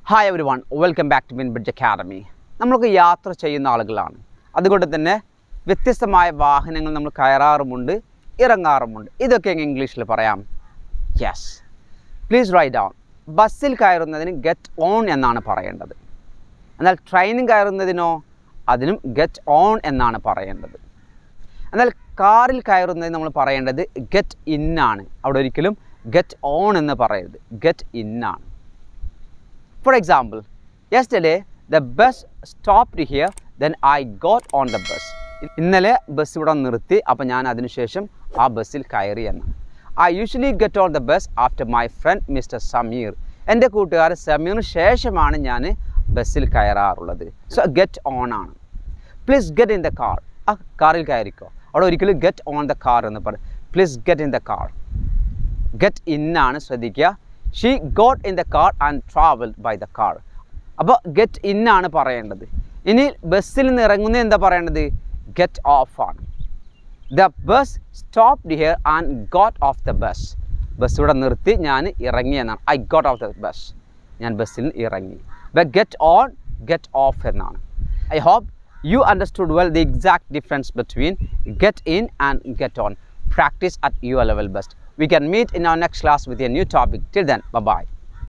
Hi everyone welcome back to Min Bridge Academy നമ്മളൊക്കെ യാത്ര ചെയ്യുന്ന ആളുകളാണ് അതുകൊണ്ട് തന്നെ വ്യത്യസ്തമായ വാഹനങ്ങൾ നമ്മൾ കയറാറുമുണ്ട് ഇറങ്ങാറുമുണ്ട് ഇതൊക്കെ എങ്ങനെ ഇംഗ്ലീഷിൽ പറയാം യെസ് പ്ലീസ് റൈറ്റ് ഡൗൺ ബസ്സിൽ കയറുന്നതിന് ഗെറ്റ് ഓൺ എന്നാണ് പറയേണ്ടത് എന്നാൽ ട്രെയിനിൽ കയറുന്നതിനോ അതിനും ഗെറ്റ് ഓൺ എന്നാണ് പറയേണ്ടത് എന്നാൽ കാറിൽ കയറുന്നതിന് നമ്മൾ പറയേണ്ടത് ഗെറ്റ് ഇൻ ആണ് അവിടെ ഒരിക്കലും ഗെറ്റ് ഓൺ എന്ന് പറയരുത് ഗെറ്റ് ഇൻ ആണ് For example, yesterday the bus stopped here, then I got on the bus. ഇന്നലെ ബസ് ഇവിടെ നിർത്തി അപ്പോൾ ഞാൻ അതിനുശേഷം ആ ബസ്സിൽ കയറി എന്നാണ് I usually get on the bus after my friend mister Sameer എൻ്റെ കൂട്ടുകാരൻ സമീറിന് ശേഷമാണ് ഞാൻ ബസ്സിൽ കയറാറുള്ളത് സോ ഗെറ്റ് ഓൺ ആണ് please get in the car ആ കാറിൽ കയറിക്കോ അവിടെ ഒരിക്കലും ഗെറ്റ് ഓൺ ദ കാർ എന്ന് പറയും please get in the car get in ആണ് ശ്രദ്ധിക്കുക she got in the car and travel by the car അപ്പോൾ ഗെറ്റ് ഇൻ ആണ് പറയേണ്ടത് ഇനി ബസ്സിൽ നിന്ന് ഇറങ്ങുന്നത് എന്താ പറയേണ്ടത് ഗെറ്റ് ഓഫ് ആണ് the bus stopped here and got off the bus bus ഇവിടെ നിർത്തി ഞാൻ ഇറങ്ങി എന്നാണ് I got off the bus ഞാൻ ബസ്സിൽ നിന്ന് ഇറങ്ങി but get on get off എന്നാണ് I hope you understood well the exact difference between get in and get on. Practice at your level best. We can meet in our next class with a new topic. Till then, bye bye.